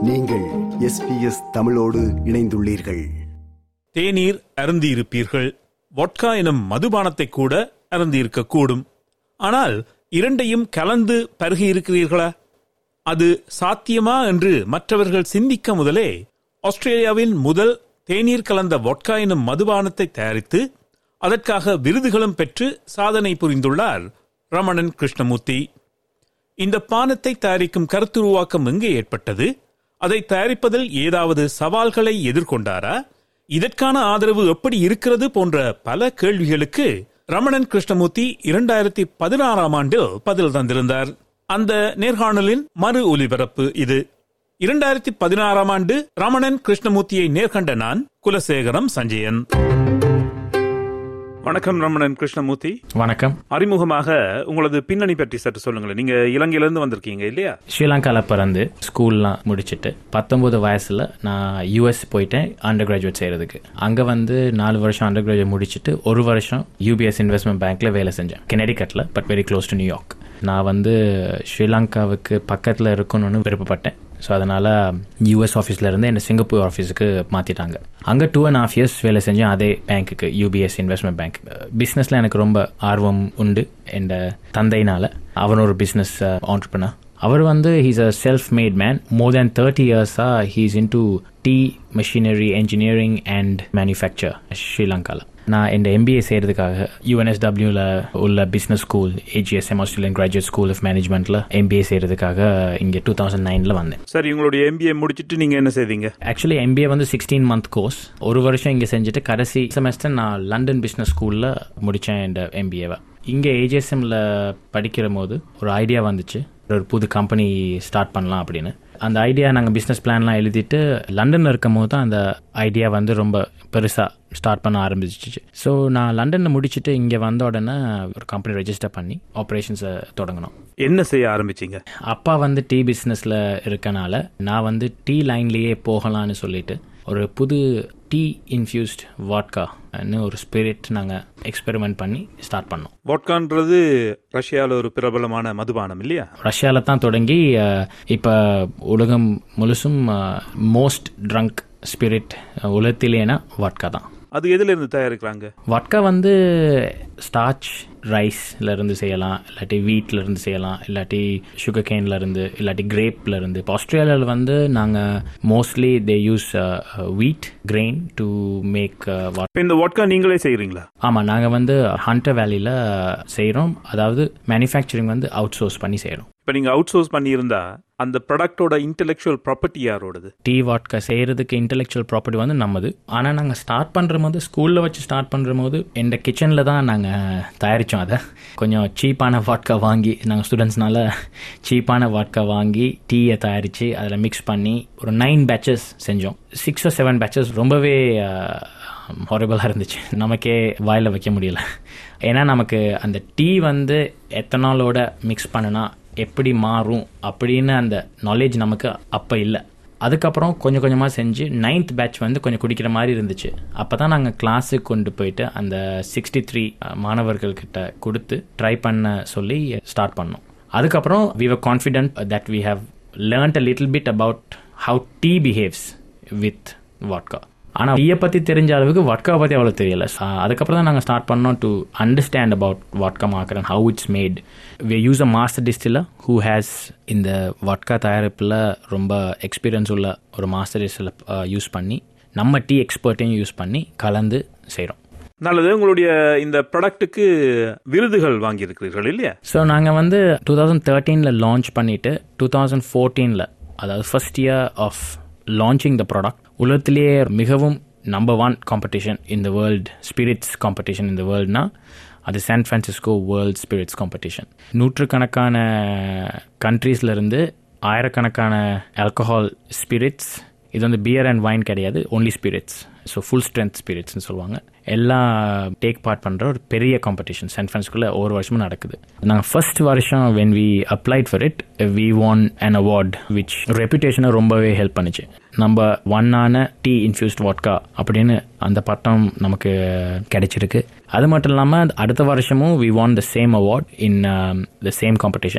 நீங்கள் எஸ்பிஎஸ் தமிழோடு இணைந்துள்ளீர்கள் தேநீர் அருந்தியிருப்பீர்கள் வொட்கா எனும் மதுபானத்தை கூட அருந்தியிருக்கக்கூடும் ஆனால் இரண்டையும் கலந்து பருகியிருக்கிறீர்களா அது சாத்தியமா என்று மற்றவர்கள் சிந்திக்க முதலே ஆஸ்திரேலியாவின் முதல் தேநீர் கலந்த வொட்கா எனும் மதுபானத்தை தயாரித்து அதற்காக விருதுகளும் பெற்று சாதனை புரிந்துள்ளார் ரமணன் கிருஷ்ணமூர்த்தி இந்த பானத்தை தயாரிக்கும் கருத்துருவாக்கம் எங்கே ஏற்பட்டது அதை தயாரிப்பதில் ஏதாவது சவால்களை எதிர்கொண்டாரா இதற்கான ஆதரவு எப்படி இருக்கிறது போன்ற பல கேள்விகளுக்கு ரமணன் கிருஷ்ணமூர்த்தி இரண்டாயிரத்தி பதினாறாம் ஆண்டில் பதில் தந்திருந்தார் அந்த நேர்காணலின் மறு ஒலிபரப்பு இது இரண்டாயிரத்தி பதினாறாம் ஆண்டு ரமணன் கிருஷ்ணமூர்த்தியை நேர்கண்ட நான் குலசேகரம் சஞ்சயன் வணக்கம் ரமணன் கிருஷ்ணமூர்த்தி வணக்கம் அறிமுகமாக உங்களது பின்னணி பற்றி சற்று சொல்லுங்களேன் நீங்க இலங்கையிலிருந்து வந்திருக்கீங்க இல்லையா ஸ்ரீலங்காவில் பிறந்து ஸ்கூல்லாம் முடிச்சுட்டு பத்தொன்பது வயசுல நான் யூஎஸ் போயிட்டேன் அண்டர் கிராஜுவேட் செய்யறதுக்கு அங்கே வந்து நாலு வருஷம் அண்டர் கிராஜுவேட் முடிச்சுட்டு ஒரு வருஷம் யூபிஎஸ் இன்வெஸ்ட்மெண்ட் பேங்க்ல வேலை செஞ்சேன் கெனடிகட்டில் but very close to New York நான் வந்து ஸ்ரீலங்காவுக்கு பக்கத்தில் இருக்கணும்னு விருப்பப்பட்டேன் ஸோ அதனால் யூஎஸ் ஆஃபீஸில் இருந்து என்னை சிங்கப்பூர் ஆஃபீஸுக்கு மாற்றிட்டாங்க அங்கே டூ அண்ட் ஹாஃப் இயர்ஸ் வேலை செஞ்சேன் அதே பேங்க்குக்கு யூபிஎஸ் இன்வெஸ்ட்மெண்ட் பேங்க் பிஸ்னஸில் எனக்கு ரொம்ப ஆர்வம் உண்டு என் தந்தையினால் அவன் ஒரு பிஸ்னஸ் ஆண்டர்பனர் அவர் வந்து he's a self made man more than thirty இயர்ஸாக he's into tea machinery engineering and manufacture ஸ்ரீலங்காவில் நான் என் எம்பிஏ செய்கிறதுக்காக யூஎன்எஸ்டபிள்யூவில் உள்ள business school AGSM Australian graduate school of மேனேஜ்மெண்ட்டில் எம்பிஏ செய்கிறதுக்காக இங்கே டூ தௌசண்ட் நைனில் வந்தேன் சரி உங்களுடைய எம்பிஏ முடிச்சிட்டு நீங்க என்ன செய்தீங்க ஆக்சுவலி எம்பிஏ வந்து சிக்ஸ்டீன் மந்த் கோர்ஸ் ஒரு வருஷம் இங்கே செஞ்சுட்டு கடைசி செமஸ்டர் நான் லண்டன் பிஸ்னஸ் ஸ்கூலில் முடித்தேன் என் எம்பிஏவை இங்கே ஏஜிஎஸ்எம்மில் படிக்கிற போது ஒரு ஐடியா வந்துச்சு ஒரு புது கம்பெனி ஸ்டார்ட் பண்ணலாம் அப்படின்னு அந்த ஐடியா நாங்கள் பிஸ்னஸ் பிளான்லாம் எழுதிட்டு லண்டனில் இருக்கும் போது தான் அந்த ஐடியா வந்து ரொம்ப பெருசாக ஸ்டார்ட் பண்ண ஆரம்பிச்சிச்சு ஸோ நான் லண்டனில் முடிச்சுட்டு இங்கே வந்த உடனே ஒரு கம்பெனி ரெஜிஸ்டர் பண்ணி ஆப்ரேஷன்ஸை தொடங்கினோம் என்ன செய்ய ஆரம்பிச்சீங்க அப்பா வந்து டீ பிஸ்னஸில் இருக்கனால நான் வந்து டீ லைன்லேயே போகலான்னு சொல்லிட்டு ஒரு புது டீ இன்ஃபியூஸ்ட் வாட்கான்னு ஒரு ஸ்பிரிட் நாங்கள் எக்ஸ்பெரிமெண்ட் பண்ணி ஸ்டார்ட் பண்ணோம் வோட்கான்றது ரஷ்யாவில் ஒரு பிரபலமான மதுபானம் இல்லையா ரஷ்யாவில் தான் தொடங்கி இப்போ உலகம் முழுசும் மோஸ்ட் ட்ரங்க் ஸ்பிரிட் உலகத்திலேனா வாட்கா தான் அது எதுல இருந்து தயாரிக்கிறாங்க வட்கா வந்து ஸ்டார்ச் ரைஸ்ல இருந்து செய்யலாம் இல்லாட்டி வீட்ல இருந்து செய்யலாம் இல்லாட்டி சுகர் கேன்ல இருந்து இல்லாட்டி கிரேப்ல இருந்து இப்போ ஆஸ்திரேலியாவில் வந்து நாங்கள் mostly they use wheat grain to make இப்ப இந்த வோட்கா நீங்களே செய்யறீங்களா ஆமாம் நாங்கள் வந்து ஹண்டர் வேலியில் செய்கிறோம் அதாவது மேனுஃபேக்சரிங் வந்து அவுட் சோர்ஸ் பண்ணி செய்கிறோம் இப்ப நீங்க அவுட் சோர்ஸ் பண்ணியிருந்தா அந்த ப்ராடக்டோட இன்டெலெக்சுவல் ப்ராப்பர்ட்டி யாரோடது டீ வாட்கா செய்கிறதுக்கு இன்டெலெக்சுவல் ப்ராப்பர்ட்டி வந்து நம்மது ஆனால் நாங்கள் ஸ்டார்ட் பண்ணுற போது ஸ்கூலில் வச்சு ஸ்டார்ட் பண்ணுற போது எந்த கிச்சனில் தான் நாங்கள் தயாரித்தோம் அதை கொஞ்சம் சீப்பான வாட்கா வாங்கி நாங்கள் ஸ்டூடெண்ட்ஸ்னால சீப்பான வாட்கா வாங்கி டீயை தயாரித்து அதில் மிக்ஸ் பண்ணி ஒரு நைன் பேட்சஸ் செஞ்சோம் சிக்ஸ் ஓ செவன் பேட்சஸ் ரொம்பவே ஹாரபிளாக இருந்துச்சு நமக்கே வாயில் வைக்க முடியல ஏன்னா நமக்கு அந்த டீ வந்து எத்தனாலோட மிக்ஸ் பண்ணுனா எப்படி மாறும் அப்படின்னு அந்த நாலேஜ் நமக்கு அப்போ இல்லை அதுக்கப்புறம் கொஞ்சம் கொஞ்சமாக செஞ்சு நைன்த் பேட்ச் வந்து கொஞ்சம் குடிக்கிற மாதிரி இருந்துச்சு அப்போ தான் நாங்கள் கிளாஸுக்கு கொண்டு போயிட்டு அந்த சிக்ஸ்டி த்ரீ மாணவர்கள்கிட்ட கொடுத்து ட்ரை பண்ண சொல்லி ஸ்டார்ட் பண்ணோம் அதுக்கப்புறம் we were confident that we have learned a little bit about how tea behaves with vodka ஆனால் டீயை பற்றி தெரிஞ்ச அளவுக்கு வட்கா பற்றி அவ்வளோ தெரியல அதுக்கப்புறம் தான் நாங்கள் ஸ்டார்ட் பண்ணோம் to understand about vodka market and how it's made we use a master distiller who has இந்த வட்கா தயாரிப்பில் ரொம்ப எக்ஸ்பீரியன்ஸ் உள்ள ஒரு மாஸ்டர் டிஸ்டில் யூஸ் பண்ணி நம்ம டீ எக்ஸ்பர்ட்டையும் யூஸ் பண்ணி கலந்து செய்கிறோம் நல்லது உங்களுடைய இந்த ப்ராடக்ட்டுக்கு விருதுகள் வாங்கியிருக்கிறீர்கள் இல்லையா ஸோ நாங்கள் வந்து டூ தௌசண்ட் தேர்ட்டீனில் லான்ச் பண்ணிவிட்டு டூ தௌசண்ட் ஃபோர்டீனில் அதாவது first year of launching the product உலகத்திலேயே மிகவும் நம்பர் ஒன் காம்படிஷன் இந்த வேர்ல்டு ஸ்பிரிட்ஸ் காம்படிஷன் இந்த வேர்ல்ட்னா அது San Francisco world spirits competition நூற்றுக்கணக்கான கண்ட்ரீஸ்லேருந்து ஆயிரக்கணக்கான ஆல்கஹால் ஸ்பிரிட்ஸ் இது வந்து பியர் அண்ட் வைன் கிடையாது only spirits so full strength ஸ்பிரிட்ஸ்னு சொல்லுவாங்க எல்லாம் டேக் பார்ட் பண்ணுற ஒரு பெரிய காம்படிஷன் சான் ஃப்ரான்ஸ்குள்ள ஒவ்வொரு வருஷமும் நடக்குது நாங்கள் ஃபர்ஸ்ட் வருஷம் when we applied for it we won an award which ரெப்புடேஷனை ரொம்பவே ஹெல்ப் பண்ணுச்சு நம்ம ஒன்னான டீ இன்ஃபியூஸ்ட் வாட்கா அப்படின்னு அந்த பட்டம் நமக்கு கிடைச்சிருக்கு அது மட்டும் இல்லாமல் அடுத்த வருஷமும் we won the same award in the same competition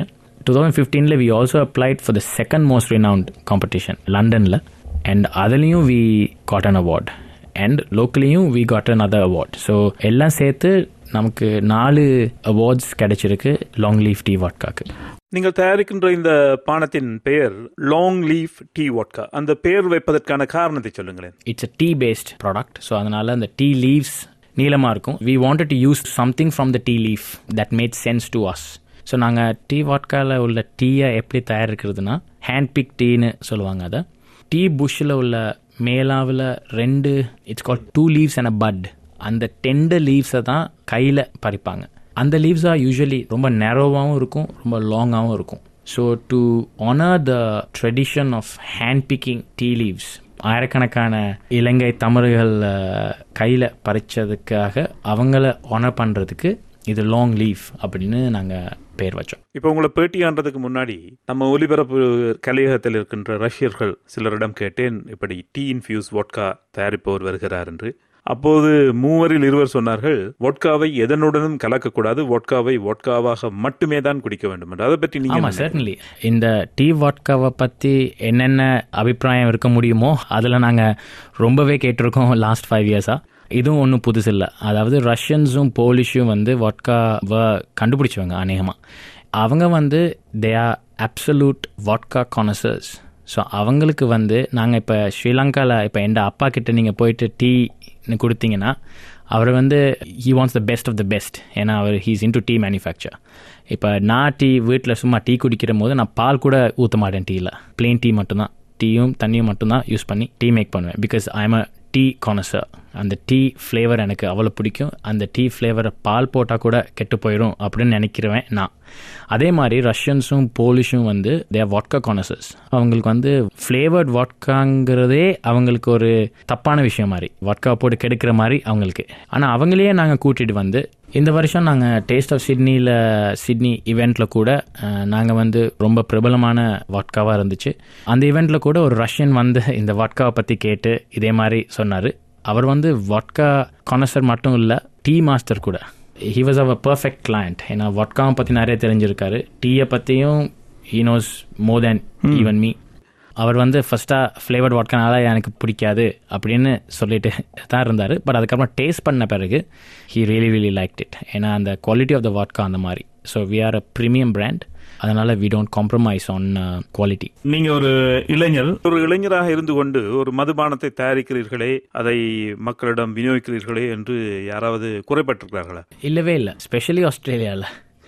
two thousand ஃபிஃப்டீனில் we also applied for the second most renowned competition லண்டனில் அண்ட் அதுலேயும் we got an award and லோக்கலையும் we got another award so எல்லாம் சேர்த்து நமக்கு நாலு awards கிடைச்சிருக்கு long leaf tea வாட்காக்கு நீங்கள் தயாரிக்கின்ற இந்த பானத்தின் பெயர் லாங் லீஃப் டீ வாட்கா அந்த பெயர் வைப்பதற்கான காரணத்தை சொல்லுங்களேன் it's a tea based product so அதனால அந்த டீ லீவ்ஸ் நீளமாக இருக்கும் we wanted to use something from the tea leaf that made sense to us so நாங்கள் டீ வாட்காவில் உள்ள டீயை எப்படி தயாரிக்கிறதுனா ஹேண்ட் பிக் டீன்னு சொல்லுவாங்க அதை டீ புஷ்ஷில் உள்ள மேலாவில் ரெண்டு it's call two leaves and a bud அந்த டெண்டர் லீவ்ஸை தான் கையில் பறிப்பாங்க அந்த லீவ்ஸாக யூஸ்வலி ரொம்ப நேரோவாகவும் இருக்கும் ரொம்ப லாங்காகவும் இருக்கும் so to honour the tradition of hand picking tea leaves ஆயிரக்கணக்கான இலங்கை தமிழர்கள் கையில் பறிச்சதுக்காக அவங்கள ஆனர் பண்ணுறதுக்கு இது லாங் லீஃப் அப்படின்னு நாங்கள் பேர் வச்சோம் இப்போ உங்களை பேட்டியான்றதுக்கு முன்னாடி நம்ம ஒலிபரப்பு கலையகத்தில் இருக்கின்ற ரஷ்யர்கள் சிலரிடம் கேட்டேன் இப்படி டீ இன்ஃபியூஸ் வோட்கா தயாரிப்பவர் வருகிறார் என்று அப்போது மூவரில் இருவர் சொன்னார்கள் வோட்காவை எதனுடனும் கலக்கக்கூடாது வோட்காவை வோட்காவாக மட்டுமே தான் குடிக்க வேண்டும் என்று அதை பற்றி நீங்க ஆமா சர்டன்லி இந்த டீ வாட்காவை பத்தி என்னென்ன அபிப்பிராயம் இருக்க முடியுமோ அதுல நாங்க ரொம்பவே கேட்டிருக்கோம் லாஸ்ட் ஃபைவ் இயர்ஸா இதுவும் ஒன்றும் புதுசு இல்லை அதாவது ரஷ்யன்ஸும் போலிஷும் வந்து வாட்காவை கண்டுபிடிச்சவங்க அநேகமாக அவங்க வந்து they are absolute vodka connoisseurs so அவங்களுக்கு வந்து நாங்கள் இப்போ ஸ்ரீலங்காவில் இப்போ எந்த அப்பா கிட்ட நீங்கள் போயிட்டு டீன்னு கொடுத்தீங்கன்னா அவர் வந்து he wants the best of the best ஏன்னா அவர் he's into tea manufacture இப்போ நான் டீ வீட்டில் சும்மா டீ குடிக்கிற போது நான் பால் கூட ஊற்ற மாட்டேன் டீயில் பிளெயின் டீ மட்டும்தான் டீயும் தண்ணியும் மட்டும்தான் யூஸ் பண்ணி டீ மேக் பண்ணுவேன் because I am a tea connoisseur அந்த டீ ஃப்ளேவர் எனக்கு அவ்வளோ பிடிக்கும் அந்த டீ ஃப்ளேவரை பால் போட்டால் கூட கெட்டு போயிடும் அப்படின்னு நினைக்கிறவன் நான் அதே மாதிரி ரஷ்யன்ஸும் போலிஷும் வந்து தே வாட்கா கானசர்ஸ் அவங்களுக்கு வந்து ஃப்ளேவர்ட் வாட்காங்கிறதே அவங்களுக்கு ஒரு தப்பான விஷயம் மாதிரி வாட்கா போட்டு கெடுக்கிற மாதிரி அவங்களுக்கு ஆனால் அவங்களையே நாங்கள் கூட்டிகிட்டு வந்து இந்த வருஷம் நாங்கள் டேஸ்ட் ஆஃப் சிட்னியில் சிட்னி இவெண்ட்டில் கூட நாங்கள் வந்து ரொம்ப பிரபலமான வாட்காவாக இருந்துச்சு அந்த இவெண்ட்டில் கூட ஒரு ரஷ்யன் வந்து இந்த வாட்காவை பற்றி கேட்டு இதே மாதிரி சொன்னார் அவர் வந்து வாட்கா கானசர் மட்டும் இல்லை டீ மாஸ்டர் கூட ஹி வாஸ் அவர் பர்ஃபெக்ட் கிளைண்ட் ஏன்னா வாட்காவை பற்றி நிறைய தெரிஞ்சிருக்காரு டீயை பற்றியும் he knows more than even me அவர் வந்து ஃபஸ்ட்டாக ஃப்ளேவர்ட் வாட்கானால எனக்கு பிடிக்காது அப்படின்னு சொல்லிட்டு தான் இருந்தார் பட் அதுக்கப்புறம் டேஸ்ட் பண்ண பிறகு he really really like it ஏன்னா அந்த குவாலிட்டி ஆஃப் த வாட்கா அந்த மாதிரி so we are a premium brand அதனால we don't compromise on quality நீங்க ஒரு இளைஞர் ஒரு இளைஞராக இருந்து கொண்டு ஒரு மதுபானத்தை தயாரிக்கிறீர்களே அதை மக்களிடம் விநியோகிக்கிறீர்களே என்று யாராவது குறைப்பட்டிருக்கிறார்களா இல்லவே இல்லை ஸ்பெஷலி ஆஸ்திரேலியாவில்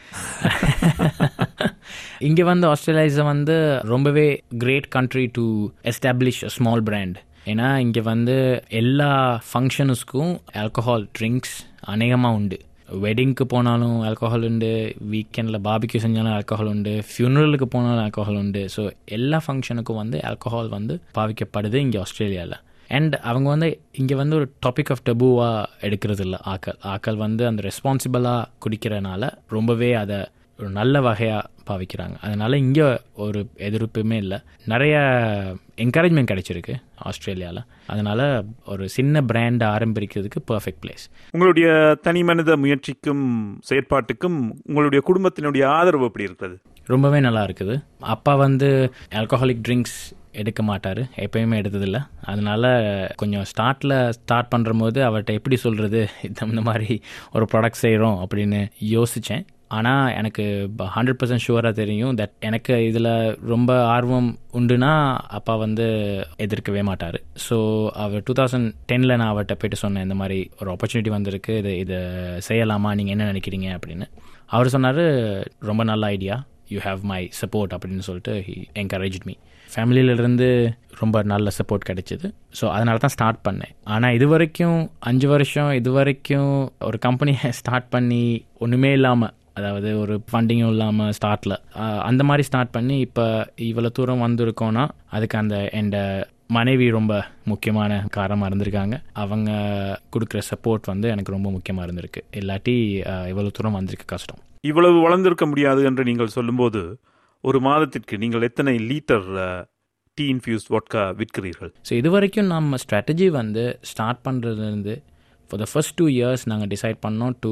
இங்கே வந்து ஆஸ்திரேலியாஸ் வந்து ரொம்பவே great country to establish a small brand ஏன்னா இங்கே வந்து எல்லா ஃபங்க்ஷனுஸ்க்கும் ஆல்கஹால் ட்ரிங்க்ஸ் அநேகமாக உண்டு வெட்டிங்க்கு போனாலும் ஆல்கஹால் உண்டு வீக்கெண்டில் பாபிக்கு செஞ்சாலும் ஆல்கஹால் உண்டு ஃபியூனரலுக்கு போனாலும் ஆல்கஹால் உண்டு ஸோ எல்லா ஃபங்க்ஷனுக்கும் வந்து ஆல்கஹால் வந்து பாவிக்கப்படுது இங்கே ஆஸ்திரேலியாவில் அண்ட் அவங்க வந்து இங்கே வந்து ஒரு டாபிக் ஆஃப் டபுவாக எடுக்கிறது இல்லை ஆக்கள் ஆக்கள் வந்து அந்த ரெஸ்பான்சிபிளாக குடிக்கிறனால ரொம்பவே அதை ஒரு நல்ல வகையாக பாவிக்கிறாங்க அதனால் இங்கே ஒரு எதிர்ப்புமே இல்லை நிறைய என்கரேஜ்மெண்ட் கிடைச்சிருக்கு ஆஸ்திரேலியாவில் அதனால் ஒரு சின்ன பிராண்ட் ஆரம்பிக்கிறதுக்கு பர்ஃபெக்ட் பிளேஸ் உங்களுடைய தனி மனித முயற்சிக்கும் செயற்பாட்டுக்கும் உங்களுடைய குடும்பத்தினுடைய ஆதரவு எப்படி இருக்கிறது ரொம்பவே நல்லா இருக்குது அப்பா வந்து ஆல்கஹாலிக் ட்ரிங்க்ஸ் எடுக்க மாட்டார் எப்பயுமே எடுத்ததில்ல அதனால கொஞ்சம் ஸ்டார்ட்டில் ஸ்டார்ட் பண்ணுற போது அவர்கிட்ட எப்படி சொல்கிறது இந்த மாதிரி ஒரு ப்ராடக்ட் செய்கிறோம் அப்படின்னு யோசித்தேன் ஆனால் எனக்கு ஹண்ட்ரட் பர்சன்ட் ஷுவராக தெரியும் தட் எனக்கு இதில் ரொம்ப ஆர்வம் உண்டுனா அப்பா வந்து எதிர்க்கவே மாட்டார் ஸோ அவர் டூ தௌசண்ட் டெனில் நான் அவர்கிட்ட போயிட்டு சொன்னேன் இந்த மாதிரி ஒரு ஆப்பர்ச்சுனிட்டி வந்திருக்கு இது இதை செய்யலாமா நீங்கள் என்ன நினைக்கிறீங்க அப்படின்னு அவர் சொன்னார் ரொம்ப நல்ல idea you have my support அப்படின்னு சொல்லிட்டு ஹி என்கரேஜ் மீ ஃபேமிலியிலேருந்து ரொம்ப நல்ல சப்போர்ட் கிடைச்சிது ஸோ அதனால தான் ஸ்டார்ட் பண்ணேன் ஆனால் இது வரைக்கும் அஞ்சு வருஷம் இது வரைக்கும் ஒரு கம்பெனியை ஸ்டார்ட் பண்ணி ஒன்றுமே இல்லாமல் அதாவது ஒரு ஃபண்டிங்கும் இல்லாமல் ஸ்டார்ட்டில் அந்த மாதிரி ஸ்டார்ட் பண்ணி இப்போ இவ்வளோ தூரம் வந்திருக்கோன்னா அதுக்கு அந்த எந்த மனைவி ரொம்ப முக்கியமான காரணமாக இருந்திருக்காங்க அவங்க கொடுக்குற சப்போர்ட் வந்து எனக்கு ரொம்ப முக்கியமாக இருந்திருக்கு இல்லாட்டி இவ்வளோ தூரம் வந்திருக்கு கஷ்டம் இவ்வளவு வளர்ந்திருக்க முடியாது என்று நீங்கள் சொல்லும்போது ஒரு மாதத்திற்கு நீங்கள் எத்தனை லீட்டர் டீ இன்ஃபியூஸ் வாட்கா விற்கிறீர்கள் ஸோ இது வரைக்கும் நம்ம ஸ்ட்ராட்டஜி வந்து ஸ்டார்ட் பண்ணுறதுலேருந்து for the first two years நாங்கள் டிசைட் பண்ணோம் to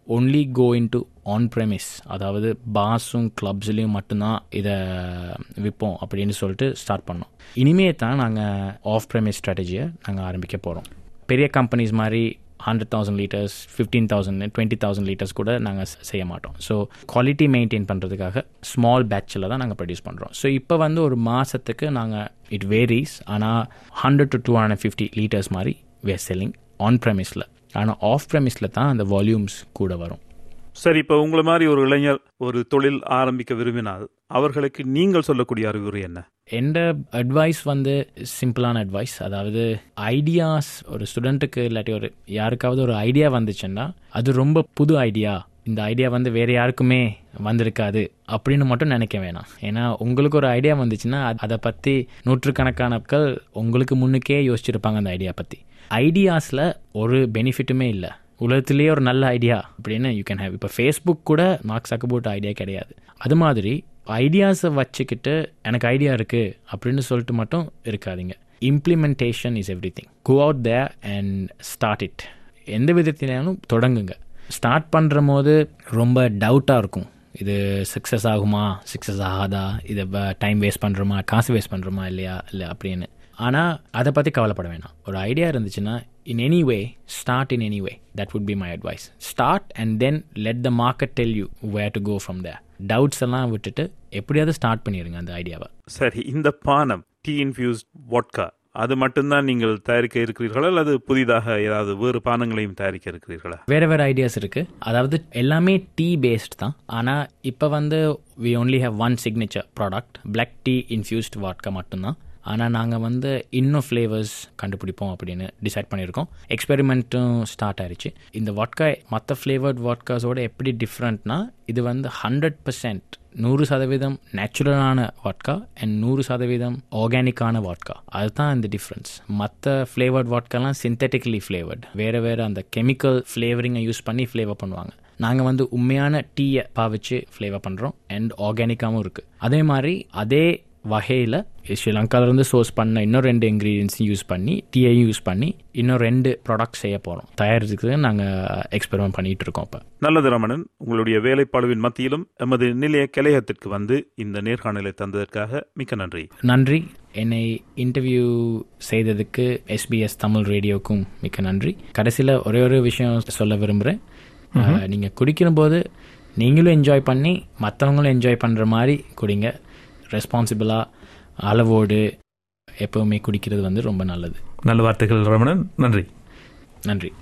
only go into on premise அதாவது பாஸும் கிளப்ஸ்லேயும் மட்டும்தான் இதை விற்போம் அப்படின்னு சொல்லிட்டு ஸ்டார்ட் பண்ணோம் இனிமே தான் நாங்கள் ஆஃப் ப்ரெமிஸ் ஸ்ட்ராட்டஜியை நாங்கள் ஆரம்பிக்க போகிறோம் பெரிய கம்பெனிஸ் மாதிரி hundred thousand litres fifteen thousand twenty thousand litres கூட நாங்கள் செய்ய மாட்டோம் ஸோ குவாலிட்டி மெயின்டைன் பண்ணுறதுக்காக ஸ்மால் பேட்சில் தான் நாங்கள் ப்ரொடியூஸ் பண்ணுறோம் ஸோ இப்போ வந்து ஒரு மாதத்துக்கு நாங்கள் இட் வேரிஸ் ஆனால் hundred to two hundred fifty litres மாதிரி வேர் செல்லிங் ஆன் ப்ரெமிஸில் ஆனால் ஆஃப் ப்ரெமிஸில் தான் அந்த வால்யூம்ஸ் கூட வரும் சரி இப்போ உங்களை மாதிரி ஒரு இளைஞர் ஒரு தொழில் ஆரம்பிக்க விரும்பினால் அவர்களுக்கு நீங்கள் சொல்லக்கூடிய அறிவுரை என்ன எந்த அட்வைஸ் வந்து சிம்பிளான அட்வைஸ் அதாவது ஐடியாஸ் ஒரு ஸ்டூடெண்ட்டுக்கு இல்லாட்டி ஒரு யாருக்காவது ஒரு ஐடியா வந்துச்சுன்னா அது ரொம்ப புது ஐடியா இந்த ஐடியா வந்து வேற யாருக்குமே வந்திருக்காது அப்படின்னு மட்டும் நினைக்க வேணாம் ஏன்னா உங்களுக்கு ஒரு ஐடியா வந்துச்சுன்னா அதை பற்றி நூற்றுக்கணக்கான மக்கள் உங்களுக்கு முன்னுக்கே யோசிச்சிருப்பாங்க அந்த ஐடியா பற்றி ஐடியாஸில் ஒரு பெனிஃபிட்டுமே இல்லை உலகத்திலேயே ஒரு நல்ல ஐடியா அப்படின்னு யூ கேன் ஹேவ் இப்போ ஃபேஸ்புக் கூட மார்க் சக்கபோட் ஐடியா கிடையாது அது மாதிரி ஐடியாஸை வச்சுக்கிட்டு எனக்கு ஐடியா இருக்குது அப்படின்னு சொல்லிட்டு மட்டும் இருக்காதீங்க implementation is everything go out there and start it எந்த விதத்தினாலும் தொடங்குங்க ஸ்டார்ட் பண்ணுற போது ரொம்ப டவுட்டாக இருக்கும் இது சக்ஸஸ் ஆகுமா சக்ஸஸ் ஆகாதா இதை டைம் வேஸ்ட் பண்ணுறோமா காசு வேஸ்ட் பண்ணுறோமா இல்லையா இல்லை அப்படின்னு ஆனால் அதை பற்றி கவலைப்பட வேணாம் ஒரு ஐடியா இருந்துச்சுன்னா in any way start in any way that would be my advice start and then let the market tell you where to go from there doubts எல்லாம் விட்டுட்டு எப்படியாவது ஸ்டார்ட் பண்ணிடுங்க அந்த ஐடியாவை சரி இந்த பானம் டீ இன்ஃபியூஸ்ட் வாட்கா அது மட்டும்தான் நீங்கள் தயாரிக்க இருக்கிறீர்களா அல்லது புதிதாக ஏதாவது வேறு பானங்களையும் தயாரிக்க இருக்கிறீர்களா வேற வேற ஐடியாஸ் இருக்கு அதாவது எல்லாமே டீ பேஸ்ட் தான் ஆனால் இப்போ வந்து we only have one signature product black tea infused vodka மட்டும்தான் ஆனால் நாங்கள் வந்து இன்னும் ஃப்ளேவர்ஸ் கண்டுபிடிப்போம் அப்படின்னு டிசைட் பண்ணியிருக்கோம் எக்ஸ்பெரிமெண்ட்டும் ஸ்டார்ட் ஆயிடுச்சு இந்த வாட்கா மற்ற ஃப்ளேவர்ட் வாட்காஸோட எப்படி டிஃப்ரெண்ட்னா இது வந்து ஹண்ட்ரட் பர்சன்ட் நூறு சதவீதம் நேச்சுரலான வாட்கா அண்ட் நூறு சதவீதம் ஆர்கானிக்கான வாட்கா அதுதான் இந்த டிஃப்ரென்ஸ் மற்ற ஃப்ளேவர்ட் வாட்காலாம் சிந்தட்டிக்கலி ஃப்ளேவர்ட் வேறு வேறு அந்த கெமிக்கல் ஃப்ளேவரிங்கை யூஸ் பண்ணி ஃப்ளேவர் பண்ணுவாங்க நாங்கள் வந்து உண்மையான டீயை பாவிச்சு ஃப்ளேவர் பண்ணுறோம் அண்ட் ஆர்கானிக்காகவும் இருக்குது அதே மாதிரி அதே வகையில் ஸ்ரீலங்காவிலேருந்து சோர்ஸ் பண்ண இன்னும் ரெண்டு இன்க்ரீடியன்ஸையும் யூஸ் பண்ணி டீயையும் யூஸ் பண்ணி இன்னும் ரெண்டு ப்ராடக்ட் செய்ய போகிறோம் தயாரிக்கிறதுக்கு நாங்கள் எக்ஸ்பெரிமெண்ட் பண்ணிகிட்டு இருக்கோம் இப்போ நல்லது ரமணன் உங்களுடைய வேலைப்பாடுவின் மத்தியிலும் எமது நிலைய கலையகத்திற்கு வந்து இந்த நேர்காணலை தந்ததற்காக மிக்க நன்றி நன்றி என்னை இன்டர்வியூ செய்ததுக்கு எஸ்பிஎஸ் தமிழ் ரேடியோக்கும் மிக்க நன்றி கடைசியில் ஒரே ஒரு விஷயம் சொல்ல விரும்புகிறேன் நீங்கள் குடிக்கிற போது நீங்களும் என்ஜாய் பண்ணி மற்றவங்களும் என்ஜாய் பண்ணுற மாதிரி குடிங்க ரெஸ்பான்சிபிளாக அளவோடு எப்போவுமே குடிக்கிறது வந்து ரொம்ப நல்லது நல்ல வார்த்தைகள் ரமணன் நன்றி நன்றி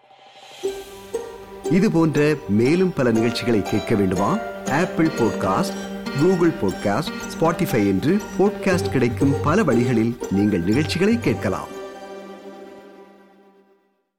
இது போன்ற மேலும் பல நிகழ்ச்சிகளை கேட்க வேண்டுமா Apple podcast Google podcast Spotify என்று பாட்காஸ்ட் கிடைக்கும் பல வழிகளில் நீங்கள் நிகழ்ச்சிகளை கேட்கலாம்